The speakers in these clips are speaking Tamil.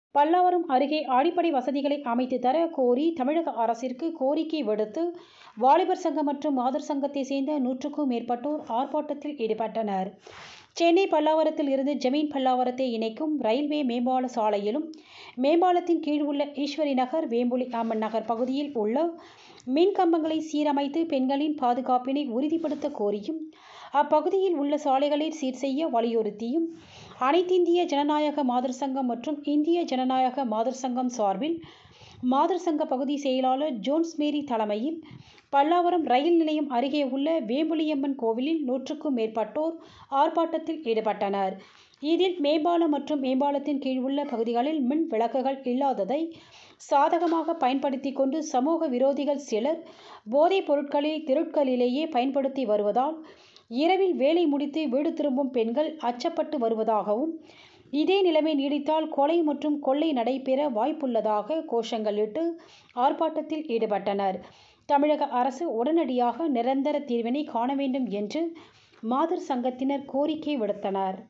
பல்லாவரம் அருகே அடிப்படை வசதிகளை அமைத்து தர கோரி தமிழக அரசிற்கு கோரிக்கை விடுத்து வாலிபர் சங்கம் மற்றும் மாதர் சங்கத்தை சேர்ந்த நூற்றுக்கும் மேற்பட்டோர் ஆர்ப்பாட்டத்தில் ஈடுபட்டனர் சென்னை பல்லாவரத்தில் இருந்து ஜமீன் பல்லாவரத்தை இணைக்கும் ரயில்வே மேம்பால சாலையிலும் மேம்பாலத்தின் கீழ் உள்ள ஈஸ்வரி நகர் வேம்புலி அம்மன் நகர் பகுதியில் உள்ள மின் கம்பங்களை சீரமைத்து பெண்களின் பாதுகாப்பினை உறுதிப்படுத்த கோரியும் அப்பகுதியில் உள்ள சாலைகளை சீர் செய்ய வலியுறுத்தியும் அனைத்திந்திய ஜனநாயக மாதர் சங்கம் மற்றும் இந்திய ஜனநாயக மாதர் சங்கம் சார்பில் மாதர் சங்க பகுதி செயலாளர் ஜோன்ஸ் மேரி தலைமையில் பல்லாவரம் ரயில் நிலையம் அருகே உள்ள வேம்புலியம்மன் கோவிலில் நூற்றுக்கும் மேற்பட்டோர் ஆர்ப்பாட்டத்தில் ஈடுபட்டனர் இதில் மேம்பாலம் மற்றும் மேம்பாலத்தின் கீழ் உள்ள பகுதிகளில் மின் விளக்குகள் இல்லாததை சாதகமாக பயன்படுத்தி கொண்டு சமூக விரோதிகள் சிலர் போதைப் பொருட்களை திருட்களிலேயே பயன்படுத்தி வருவதால் இரவில் வேலை முடித்து வீடு திரும்பும் பெண்கள் அச்சப்பட்டு வருவதாகவும் இதே நிலைமை நீடித்தால் கொலை மற்றும் கொள்ளை நடைபெற வாய்ப்புள்ளதாக கோஷங்களிட்டு ஆர்ப்பாட்டத்தில் ஈடுபட்டனர் தமிழக அரசு உடனடியாக நிரந்தர தீர்வினை காண வேண்டும் என்று மாதர் சங்கத்தினர் கோரிக்கை விடுத்தனர்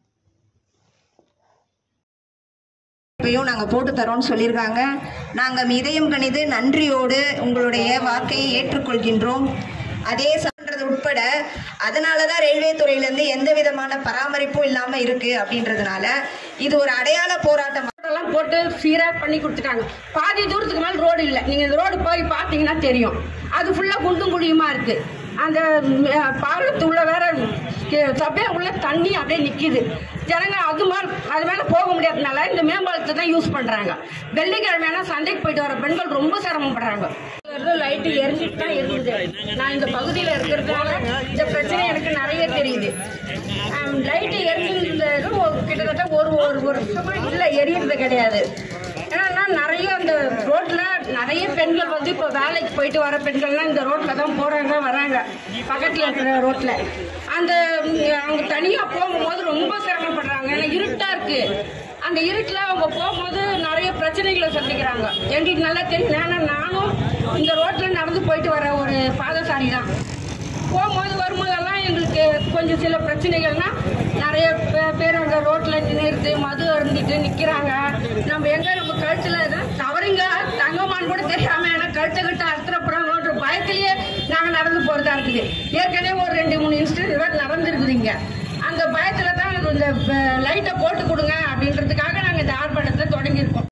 இப்பயும் நாங்கள் போட்டு தரோம்னு சொல்லியிருக்காங்க நாங்கள் இதயம் கணிது நன்றியோடு உங்களுடைய வாக்கையை ஏற்றுக்கொள்கின்றோம் அதே சான்றது உட்பட அதனால தான் ரயில்வே துறையிலேருந்து எந்த விதமான பராமரிப்பும் இல்லாமல் இருக்குது அப்படின்றதுனால இது ஒரு அடையாள போராட்டம் எல்லாம் போட்டு சீராக பண்ணி கொடுத்துட்டாங்க பாதி தூரத்துக்கு மேலே ரோடு இல்லை நீங்கள் இந்த ரோடு போய் பார்த்தீங்கன்னா தெரியும் அது ஃபுல்லாக குண்டும் குழியுமா இருக்கு அந்த ம், பாலத்து உள்ள வேற சபையா உள்ள தண்ணி அப்படியே நிற்கிது ஜனங்க அது மேலே அது மேலே போக முடியாததுனால இந்த மேம்பாலத்தை தான் யூஸ் பண்ணுறாங்க வெள்ளிக்கிழமையான சந்தைக்கு போயிட்டு வர பெண்கள் ரொம்ப சிரமப்படுறாங்க லைட்டு எரிஞ்சிட்டு தான் இருக்குது நான் இந்த பகுதியில் இருக்கிறதுனால இந்த பிரச்சனை எனக்கு நிறைய தெரியுது லைட்டு எரிஞ்சிருந்தது ஒரு- கிட்டத்தட்ட ஒரு ஒரு வருஷமா இல்லை எரியறது கிடையாது ஏன்னா நிறைய அந்த ரோட்ல நிறைய பெண்கள் வந்து இப்போ வேலைக்கு போயிட்டு வர பெண்கள்லாம் இந்த ரோட்ல தான் போறாங்க வராங்க பக்கத்துல இருக்கிற ரோட்ல அந்த ம், அவங்க தனியா போகும்போது ரொம்ப சிரமப்படுறாங்க ஏன்னா இருட்டா இருக்கு அந்த இருட்டில் அவங்க போகும்போது நிறைய பிரச்சனைகளை சந்திக்கிறாங்க எங்களுக்கு நல்லா தெரியும் ஏன்னா நானும் இந்த ரோட்ல நடந்து போயிட்டு வர ஒரு பாதசாரி தான் போகும்போது வரும்போதெல்லாம் எங்களுக்கு கொஞ்சம் சில பிரச்சனைகள்னா நிறைய பே- பேர் அங்கே ரோட்டில் நின்றுட்டு மது அருந்திட்டு நிற்கிறாங்க நம்ம எங்கே நம்ம கழுத்தில் தவறுங்க தங்கமான்னு கூட தெரியாம ஏன்னா கழுத்தை கிட்ட அர்த்தப்படுறோன்ற பயத்திலேயே நாங்கள் நடந்து போகிறதா இருக்குது ஏற்கனவே ஒரு ரெண்டு மூணு இன்சிடென்ட் இது மாதிரி நடந்துருக்குது இங்கே அந்த பயத்தில் தான் இந்த லைட்டை போட்டு கொடுங்க அப்படின்றதுக்காக நாங்கள் இந்த ஆர்ப்பாட்டத்தை தொடங்கியிருக்கோம்